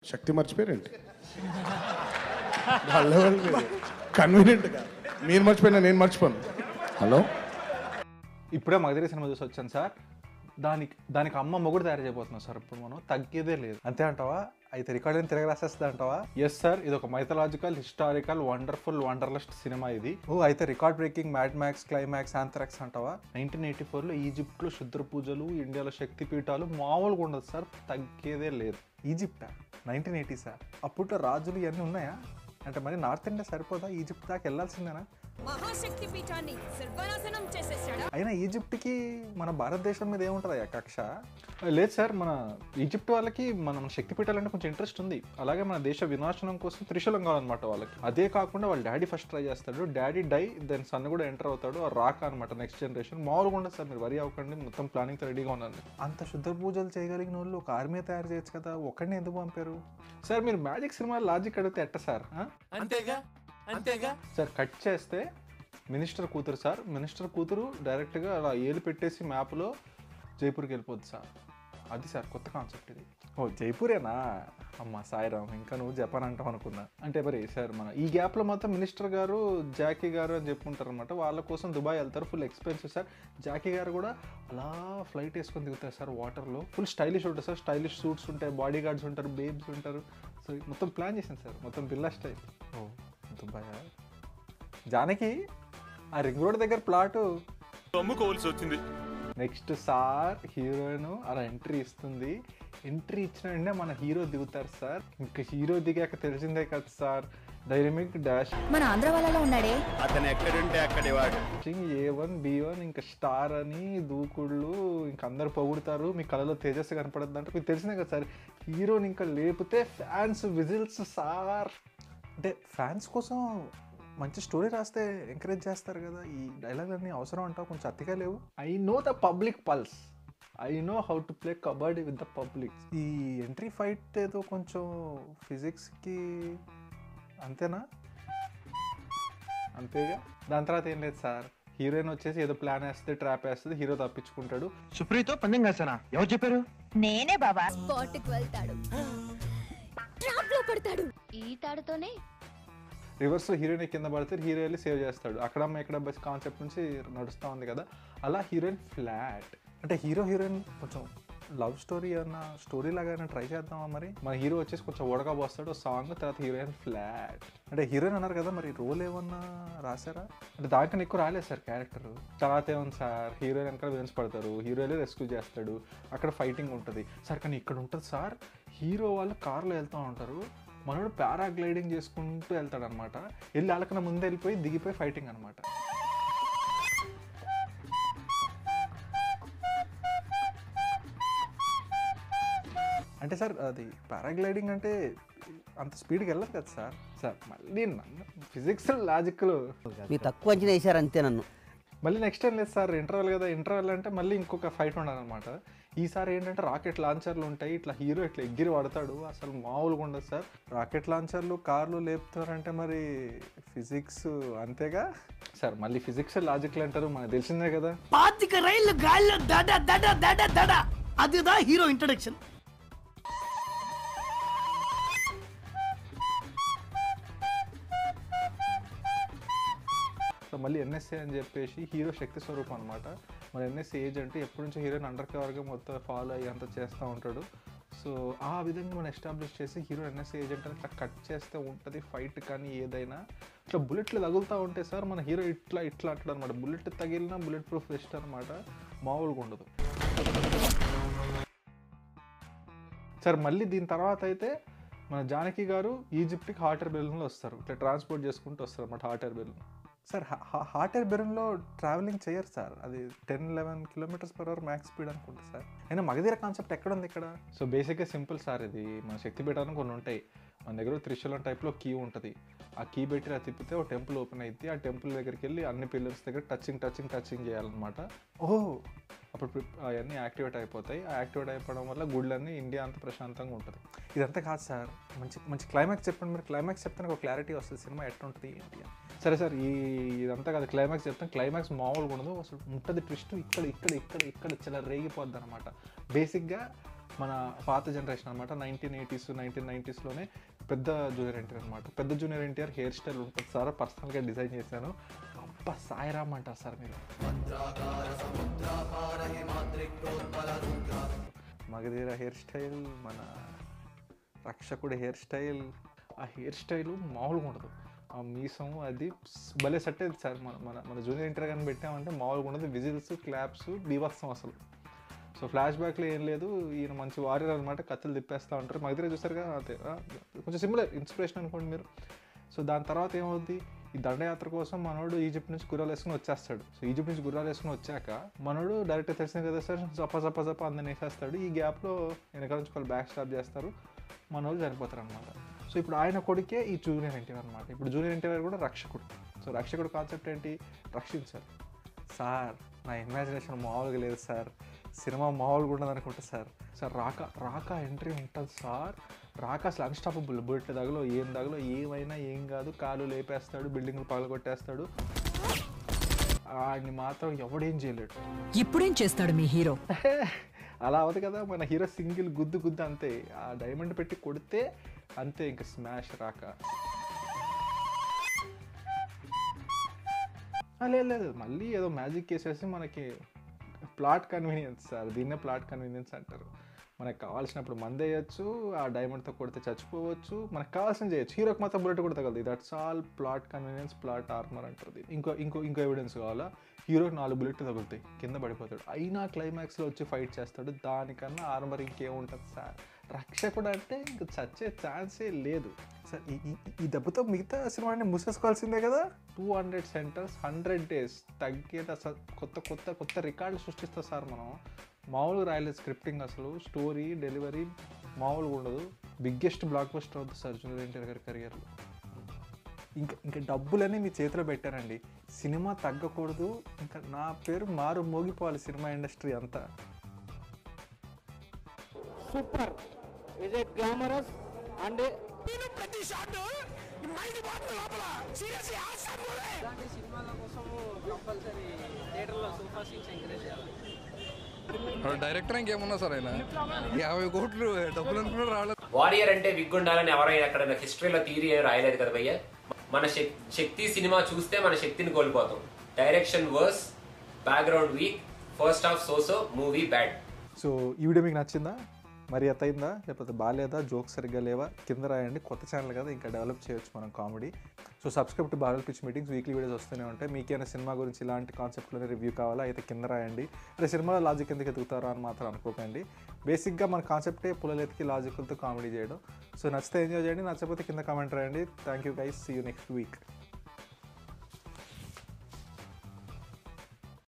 శక్తి మర్చిపోయారేంటి వాళ్ళ వాళ్ళు కన్వీనియంట్గా మీరు మర్చిపోయినా నేను మర్చిపోను హలో ఇప్పుడే మగధీర సినిమా చూసి వచ్చాను సార్ దానికి దానికి అమ్మ మొగుడు తయారు చేయబోతున్నాం సార్ ఇప్పుడు మనం తగ్గేదే లేదు అంతే అంటావా అయితే రికార్డ్ తిరగ రాసేస్తుంది అంటావా ఎస్ సార్ ఇది ఒక mythological historical wonderful wanderlust cinema ఇది ఓ అయితే record breaking Mad Max climax anthrax అంటావా నైన్టీన్ ఎయిటీ ఫోర్లో ఈజిప్ట్లో శుద్ర పూజలు ఇండియాలో శక్తి పీఠాలు మామూలుగా ఉండదు సార్ తగ్గేదే లేదు ఈజిప్టా నైన్టీన్ ఎయిటీ సార్ అప్పట్లో రాజులు ఇవన్నీ ఉన్నాయా అంటే మరి నార్త్ ఇండియా సరిపోదా ఈజిప్ట్ దాకా వెళ్ళాల్సిందేనా మహాశక్తి పీఠాన్ని సర్వనాశనం చేసేసాడా అయినా ఈజిప్ట్కి మన భారతదేశం మీద ఏముంటుంది ఆ కక్ష లేదు సార్ మన ఈజిప్ట్ వాళ్ళకి మనం శక్తి పెట్టాలంటే కొంచెం ఇంట్రెస్ట్ ఉంది అలాగే మన దేశ వినాశనం కోసం త్రిశూలం కావాలన్నమాట వాళ్ళకి అదే కాకుండా వాళ్ళ డాడీ ఫస్ట్ ట్రై చేస్తాడు డాడీ డై దెన్ సన్ కూడా ఎంటర్ అవుతాడు ఆ రాక అనమాట నెక్స్ట్ జనరేషన్ మామూలుగా ఉండదు సార్ మీరు వరి అవ్వకండి మొత్తం ప్లానింగ్ రెడీగా ఉన్నాను అంత శుద్ధ పూజలు చేయగలిగిన వాళ్ళు ఒక ఆర్మీ తయారు చేయొచ్చు కదా ఒక్కడిని ఎందుకు పంపారు సార్ మీరు మ్యాజిక్ సినిమా లాజిక్ అడిగితే ఎట్ట సార్ ఆ? అంతేగా అంతేగా సార్ కట్ చేస్తే మినిస్టర్ కూతురు సార్ మినిస్టర్ కూతురు డైరెక్ట్గా అలా ఏలు పెట్టేసి మ్యాప్లో జైపూర్కి వెళ్ళిపోద్ది సార్ అది సార్ కొత్త కాన్సెప్ట్ ఇది ఓ జైపూరేనా అమ్మ సాయిరామ్ ఇంకా నువ్వు జపాన్ అంటావు అనుకున్నా అంటే మరి సార్ మన ఈ గ్యాప్లో మాత్రం మినిస్టర్ గారు జాకీ గారు అని చెప్పుకుంటారు అనమాట వాళ్ళ కోసం దుబాయ్ వెళ్తారు ఫుల్ ఎక్స్పెన్సివ్ సార్ జాకీ గారు కూడా అలా ఫ్లైట్ వేసుకొని దిగుతారు సార్ వాటర్లో ఫుల్ స్టైలిష్ ఉంటుంది సార్ స్టైలిష్ సూట్స్ ఉంటాయి బాడీ గార్డ్స్ ఉంటారు బేబ్స్ ఉంటారు సో మొత్తం ప్లాన్ చేశాను సార్ మొత్తం బిల్లా స్టైల్ ఓ దుబాయ్ జానకి ఆ రింగ్ రోడ్ దగ్గర ప్లాటు అమ్ముకోవాల్సి వచ్చింది నెక్స్ట్ సార్ హీరోయిన్ అలా ఎంట్రీ ఇస్తుంది ఎంట్రీ ఇచ్చిన వెంటనే మన హీరో దిగుతారు సార్ ఇంకా హీరో దిగాక తెలిసిందే కదా సార్ డైనమిక్ డాష్ మన ఆంధ్ర వాళ్ళలో ఉన్నాడే అతను ఎక్కడుంటే అక్కడే వాడు ఏ వన్ బి వన్ ఇంకా స్టార్ అని దూకుళ్ళు ఇంకా అందరు పొగుడుతారు మీ కళలో తేజస్సు కనపడద్దు అంటే మీకు తెలిసిందే కదా సార్ హీరోని ఇంకా లేపితే ఫ్యాన్స్ విజిల్స్ సార్ అంటే ఫ్యాన్స్ కోసం మంచి స్టోరీ రాస్తే ఎంకరేజ్ చేస్తారు కదా ఈ డైలాగ్ అన్నీ అవసరం అంటావు కొంచెం అతిగా లేవు I know the public pulse I know how to play kabaddi with the public ఈ ఎంట్రీ ఫైట్ ఏదో కొంచెం ఫిజిక్స్కి అంతేనా అంతేగా దాని తర్వాత ఏం లేదు సార్ హీరోయిన్ వచ్చేసి ఏదో ప్లాన్ వేస్తుంది ట్రాప్ వేస్తుంది హీరో తప్పించుకుంటాడు సుప్రీతో పందెం కాసానా ఎవరు చెప్పారు నేనే బాబా స్పాట్ కి వెళ్తాడు ట్రాప్ లో పడతాడు ఈ తాడుతోనే రివర్స్ హీరోయిన్ కింద పడితే హీరో వెళ్ళి సేవ్ చేస్తాడు అక్కడ అమ్మ ఇక్కడ బస్ కాన్సెప్ట్ నుంచి నడుస్తూ ఉంది కదా అలా హీరోయిన్ ఫ్లాట్ అంటే హీరో హీరోయిన్ కొంచెం లవ్ స్టోరీ అన్న స్టోరీ లాగా అయినా ట్రై చేద్దామా మరి మన హీరో వచ్చేసి కొంచెం ఓడగా పోస్తాడు సాంగ్ తర్వాత హీరోయిన్ ఫ్లాట్ అంటే హీరోయిన్ అన్నారు కదా మరి రోల్ ఏమన్నా రాశారా అంటే దానికన్నా ఎక్కువ రాలేదు సార్ క్యారెక్టర్ తర్వాత ఏముంది సార్ హీరోయిన్ వెనకాల విలన్స్ పడతారు హీరో వెళ్ళి రెస్క్యూ చేస్తాడు అక్కడ ఫైటింగ్ ఉంటుంది సార్ కానీ ఇక్కడ ఉంటుంది సార్ హీరో వాళ్ళు కార్లో వెళ్తూ ఉంటారు మనోడు పారాగ్లైడింగ్ చేసుకుంటూ వెళ్తాడు అనమాట వెళ్ళి వాళ్ళకన్నా ముందు వెళ్ళిపోయి దిగిపోయి ఫైటింగ్ అనమాట అంటే సార్ అది పారాగ్లైడింగ్ అంటే అంత స్పీడ్కి వెళ్ళదు కదా సార్ సార్ మళ్ళీ నన్ను ఫిజిక్స్ లాజిక్లు మీరు తక్కువ అంచనా వేశారు అంతే నన్ను మళ్ళీ నెక్స్ట్ టైం లేదు సార్ ఇంటర్వెల్ కదా ఇంటర్వెల్ అంటే మళ్ళీ ఇంకొక ఫైట్ ఉండాలన్నమాట ఈసారి ఏంటంటే రాకెట్ లాంచర్లు ఉంటాయి ఇట్లా హీరో ఇట్లా ఎగిరి పడతాడు అసలు మామూలుగా ఉండదు సార్ రాకెట్ లాంచర్లు కార్లు లేపుతారంటే మరి ఫిజిక్స్ అంతేగా సార్ మళ్ళీ ఫిజిక్స్ లాజిక్లు అంటారు మనకు తెలిసిందే కదా పాతిక రైళ్లు గాల్లో దడ దడ దడ దడ అదిదా హీరో ఇంట్రడక్షన్ సో మళ్ళీ ఎన్ఎస్ఏ అని చెప్పేసి హీరో శక్తి స్వరూపం అనమాట మరి ఎన్ఎస్ఏ ఏజెంట్ ఎప్పటి నుంచో హీరోని అండర్ కవర్గా మొత్తం ఫాలో అయ్యి అంతా చేస్తూ ఉంటాడు సో ఆ విధంగా మనం ఎస్టాబ్లిష్ చేసి హీరో ఎన్ఎస్ఏ ఏజెంట్ అని ఇట్లా కట్ చేస్తే ఉంటుంది ఫైట్ కానీ ఏదైనా ఇట్లా బుల్లెట్లు తగులుతూ ఉంటే సార్ మన హీరో ఇట్లా ఇట్లా అంటాడు అనమాట బుల్లెట్ తగిలినా బుల్లెట్ ప్రూఫ్ వెస్ట్ అనమాట మామూలుగా ఉండదు సార్ మళ్ళీ దీని తర్వాత అయితే మన జానకి గారు ఈజిప్ట్కి హాట్ ఎయిర్ బెలూన్లో వస్తారు ఇట్లా ట్రాన్స్పోర్ట్ చేసుకుంటూ వస్తారు అన్నమాట hot air balloon sir hot air బెలూన్లో ట్రావెలింగ్ చేయరు సార్ అది ten eleven kilometres per hour max speed అనుకుంటా సార్ అయినా మగధీర కాన్సెప్ట్ ఎక్కడ ఉంది ఇక్కడ సో బేసిక్గా సింపుల్ సార్ ఇది మన శక్తి పీఠానికి కొన్ని ఉంటాయి మన దగ్గర త్రిశూలం టైప్లో కీ ఉంటుంది ఆ కీ పెట్టి ఇలా తిప్పితే ఒక టెంపుల్ ఓపెన్ అయింది ఆ టెంపుల్ దగ్గరికి వెళ్ళి అన్ని పిల్లర్స్ దగ్గర టచింగ్ టచింగ్ టచింగ్ చేయాలన్నమాట ఓ అప్పుడు ప్రి- అవన్నీ యాక్టివేట్ అయిపోతాయి ఆ యాక్టివేట్ అయిపోవడం వల్ల గుళ్ళన్నీ ఇండియా అంతా ప్రశాంతంగా ఉంటుంది ఇదంతా కాదు సార్ మంచి మంచి క్లైమాక్స్ చెప్పండి మీరు క్లైమాక్స్ చెప్తే ఒక క్లారిటీ వస్తుంది సినిమా ఎట్లా ఉంటుంది ఏంటి అని సరే సార్ ఈ ఇదంతా కాదు క్లైమాక్స్ చెప్తాను క్లైమాక్స్ మామూలుగా ఉండదు అసలు ఉంటుంది ట్విస్ట్ ఇక్కడ ఇక్కడ ఇక్కడ ఇక్కడ చాలా రేగిపోద్ది అనమాట బేసిక్గా మన పాత జనరేషన్ అనమాట నైన్టీన్ ఎయిటీస్ నైన్టీన్ నైంటీస్లోనే పెద్ద జూనియర్ ఎన్టీఆర్ అనమాట పెద్ద జూనియర్ ఎన్టీఆర్ హెయిర్ స్టైల్ ఉంటుంది సార్ పర్సనల్గా డిజైన్ చేశాను అబ్బా సాయిరామ్ అంటారు సార్ మీరు మగధీర హెయిర్ స్టైల్ మన రక్షకుడి హెయిర్ స్టైల్ ఆ హెయిర్ స్టైల్ మామూలుగా ఉండదు ఆ మీసం అది స్- భలే సెట్ అయింది సార్ మన మన మన జూనియర్ ఇంటర్ కానీ పెట్టామంటే మామూలుగా ఉండదు విజిల్స్ క్లాప్స్ బీభత్సం అసలు సో ఫ్లాష్ బ్యాక్లో ఏం లేదు ఈయన మంచి వారియర్ అనమాట కత్తులు తిప్పేస్తూ ఉంటారు మా దగ్గర చూసారుగా అదే ఆ, కొంచెం సిమిలర్ ఇన్స్పిరేషన్ అనుకోండి మీరు సో దాని తర్వాత ఏమవుద్ది ఈ దండయాత్ర కోసం మనోడు ఈజిప్ట్ నుంచి గుర్రాలు వేసుకుని వచ్చేస్తాడు సో ఈజిప్ట్ నుంచి గుర్రాలు వేసుకుని వచ్చాక మనోడు డైరెక్ట్ తెలిసింది కదా సార్ జప్ప జప్ప జప్ప అందరిని వేసేస్తాడు ఈ గ్యాప్లో వెనకాల నుంచి వాళ్ళు బ్యాక్ స్టాప్ చేస్తారు మనోళ్ళు చనిపోతారు అనమాట సో ఇప్పుడు ఆయన కొడుకే ఈ జూనియర్ ఎన్టీఆర్ అనమాట ఇప్పుడు జూనియర్ ఎన్టీఆర్ కూడా రక్షకుడు సో రక్షకుడు కాన్సెప్ట్ ఏంటి రక్షించారు సార్ నా ఇమాజినేషన్ మామూలుగా లేదు సార్ సినిమా మామూలుగా ఉండదు అనుకుంటా సార్ సార్ రాక రాక ఎంట్రీ ఉంటుంది సార్ రాక అసలు అన్స్టాపబుల్ బుల్లెట్ తగలో ఏం తగలో ఏమైనా ఏం కాదు కాలు లేపేస్తాడు బిల్డింగ్లు పగలగొట్టేస్తాడు ఆయన్ని మాత్రం ఎవడేం చేయలేడు ఇప్పుడేం చేస్తాడు మీ హీరో అలా అవదు కదా మన హీరో సింగిల్ గుద్దు గుద్దు అంతే ఆ డైమండ్ పెట్టి కొడితే అంతే ఇంకా స్మాష్ రాక ఆ, లేదు లేదు మళ్ళీ ఏదో మ్యాజిక్ వేసేసి మనకి ప్లాట్ కన్వీనియన్స్ సార్ దీన్నే ప్లాట్ కన్వీనియన్స్ అంటారు మనకు కావాల్సినప్పుడు మంది వేయచ్చు ఆ డైమండ్తో కొడితే చచ్చిపోవచ్చు మనకు కావాల్సిన చేయొచ్చు హీరోకి మాత్రం బుల్లెట్ కూడా తగలదు that's all plot convenience plot armour అంటారు దీన్ని. ఇంకో ఇంకో ఇంకో ఎవిడెన్స్ కావాలా హీరోకి నాలుగు బుల్లెట్ తగులుతాయి కింద పడిపోతాడు అయినా క్లైమాక్స్లో వచ్చి ఫైట్ చేస్తాడు దానికన్నా ఆర్మర్ ఇంకేముంటుంది సార్ రక్షకుడు అంటే ఇంక చచ్చే ఛాన్సే లేదు సార్ ఈ ఈ- ఈ దెబ్బతో మిగతా సినిమాని మూసేసుకోవాల్సిందే కదా two hundred centres hundred days తగ్గేది అసలు కొత్త కొత్త కొత్త రికార్డులు సృష్టిస్తాం సార్ మనం మామూలుగా రాయలేదు స్క్రిప్టింగ్ అసలు స్టోరీ డెలివరీ మామూలుగా ఉండదు బిగ్గెస్ట్ బ్లాక్ బస్టర్ అవుతుంది సార్ జూనియర్ ఎన్టీఆర్ గారి కెరియర్లో ఇంకా ఇంకా డబ్బులని మీ చేతిలో పెట్టారండి సినిమా తగ్గకూడదు ఇంకా నా పేరు మారు మోగిపోవాలి సినిమా ఇండస్ట్రీ అంతా super is it glamorous and ప్రతి షాట్ మైండ్ పోతుంది లోపల సీరియస్లీ ఆసమ్ ఇలాంటి సినిమాల కోసం కంపల్సరీ థియేటర్లో సూపర్ సీన్స్ ఎంకరేజ్ చేయాలి డైరెక్టర్ ఇంకేమున్నా సార్ ఆయన యాభై కోట్లు డబ్బులు అనుకున్నా రాలేదు వారియర్ అంటే విగ్ ఉండాలని ఎవరైనా ఎక్కడ హిస్టరీలో థీరీ ఏం రాయలేదు కదా భయ్య మన శక్- శక్తి సినిమా చూస్తే మన శక్తిని కోల్పోతాం direction worse background weak first half so so movie bad so ఈ వీడియో మీకు నచ్చిందా మరి ఎత్త అయిందా లేకపోతే బాగాలేదా జోక్స్ సరిగ్గా లేవా కింద రాయండి కొత్త ఛానల్ కదా ఇంకా డెవలప్ చేయొచ్చు మనం comedy so subscribe to barrel pitch meetings weekly videos వస్తూనే ఉంటాయి మీకేమైనా సినిమా గురించి ఇలాంటి కాన్సెప్ట్లోనే రివ్యూ కావాలా అయితే కింద రాయండి అంటే సినిమాలో లాజిక్ ఎందుకు ఎదుగుతారో అని మాత్రం అనుకోకండి బేసిక్గా మన కాన్సెప్టే పుల్లలెత్తికి లాజికల్తో కామెడీ చేయడం సో నచ్చితే ఎంజాయ్ చేయండి నచ్చకపోతే కింద కామెంట్ రాయండి thank you guys see you next week